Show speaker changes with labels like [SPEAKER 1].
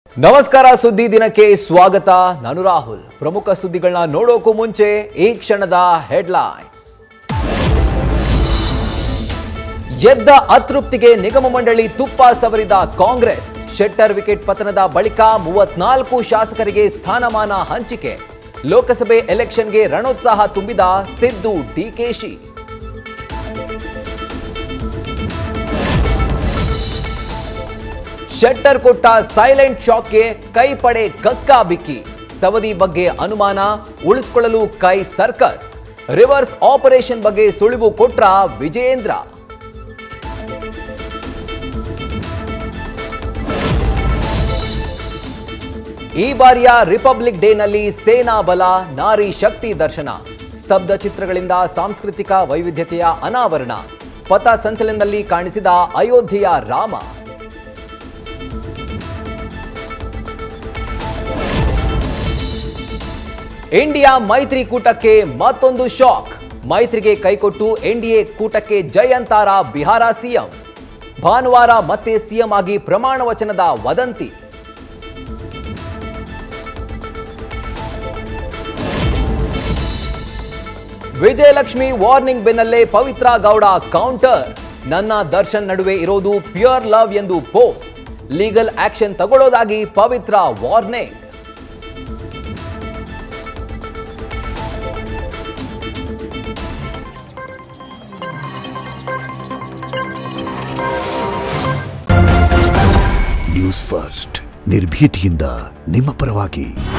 [SPEAKER 1] ನಮಸ್ಕಾರ ಸುದ್ದಿ ದಿನಕ್ಕೆ ಸ್ವಾಗತ ನಾನು ರಾಹುಲ್ ಪ್ರಮುಖ ಸುದ್ದಿಗಳನ್ನ ನೋಡೋಕು ಮುಂಚೆ ಈ ಕ್ಷಣದ ಹೆಡ್ಲೈನ್ಸ್ ಎದ್ದ ಅತೃಪ್ತಿಗೆ ನಿಗಮ ಮಂಡಳಿ ತುಪ್ಪ ಸವರಿದ ಕಾಂಗ್ರೆಸ್ ಶೆಟ್ಟರ್ ವಿಕೆಟ್ ಪತನದ ಬಳಿಕ ಮೂವತ್ನಾಲ್ಕು ಶಾಸಕರಿಗೆ ಸ್ಥಾನಮಾನ ಹಂಚಿಕೆ ಲೋಕಸಭೆ ಎಲೆಕ್ಷನ್ಗೆ ರಣೋತ್ಸಾಹ ತುಂಬಿದ ಸಿದ್ದು ಡಿಕೆಶಿ ಶೆಟ್ಟರ್ ಕೊಟ್ಟ ಸೈಲೆಂಟ್ ಶಾಕ್ಗೆ ಕೈ ಪಡೆ ಕಕ್ಕಾ ಬಿಕ್ಕಿ ಸವದಿ ಬಗ್ಗೆ ಅನುಮಾನ ಉಳಿಸಿಕೊಳ್ಳಲು ಕೈ ಸರ್ಕಸ್ ರಿವರ್ಸ್ ಆಪರೇಷನ್ ಬಗ್ಗೆ ಸುಳಿವು ಕೊಟ್ರ ವಿಜಯೇಂದ್ರ ಈ ಬಾರಿಯ ರಿಪಬ್ಲಿಕ್ ಡೇನಲ್ಲಿ ಸೇನಾ ಬಲ ನಾರಿ ಶಕ್ತಿ ದರ್ಶನ ಸ್ತಬ್ಧ ಚಿತ್ರಗಳಿಂದ ಸಾಂಸ್ಕೃತಿಕ ವೈವಿಧ್ಯತೆಯ ಅನಾವರಣ ಪಥ ಸಂಚಲನದಲ್ಲಿ ಕಾಣಿಸಿದ ಅಯೋಧ್ಯೆಯ ರಾಮ ಇಂಡಿಯಾ ಮೈತ್ರಿ ಕೂಟಕ್ಕೆ ಮತ್ತೊಂದು ಶಾಕ್ ಮೈತ್ರಿಗೆ ಕೈಕೊಟ್ಟು ಎನ್ಡಿಎ ಕೂಟಕ್ಕೆ ಜೈ ಅಂತಾರ ಬಿಹಾರ ಸಿಎಂ ಭಾನುವಾರ ಮತ್ತೆ ಸಿಎಂ ಆಗಿ ಪ್ರಮಾಣ ವಚನದ ವದಂತಿ ವಿಜಯಲಕ್ಷ್ಮಿ ವಾರ್ನಿಂಗ್ ಬೆನ್ನಲ್ಲೇ ಪವಿತ್ರ ಗೌಡ ಕೌಂಟರ್ ನನ್ನ ದರ್ಶನ್ ನಡುವೆ ಇರೋದು ಪ್ಯೂರ್ ಲವ್ ಎಂದು ಪೋಸ್ಟ್ ಲೀಗಲ್ ಆಕ್ಷನ್ ತಗೊಳ್ಳೋದಾಗಿ ಪವಿತ್ರ ವಾರ್ನಿಂಗ್
[SPEAKER 2] ನ್ಯೂಸ್ ಫಸ್ಟ್ ನಿರ್ಭೀತಿಯಿಂದ ನಿಮ್ಮ ಪರವಾಗಿ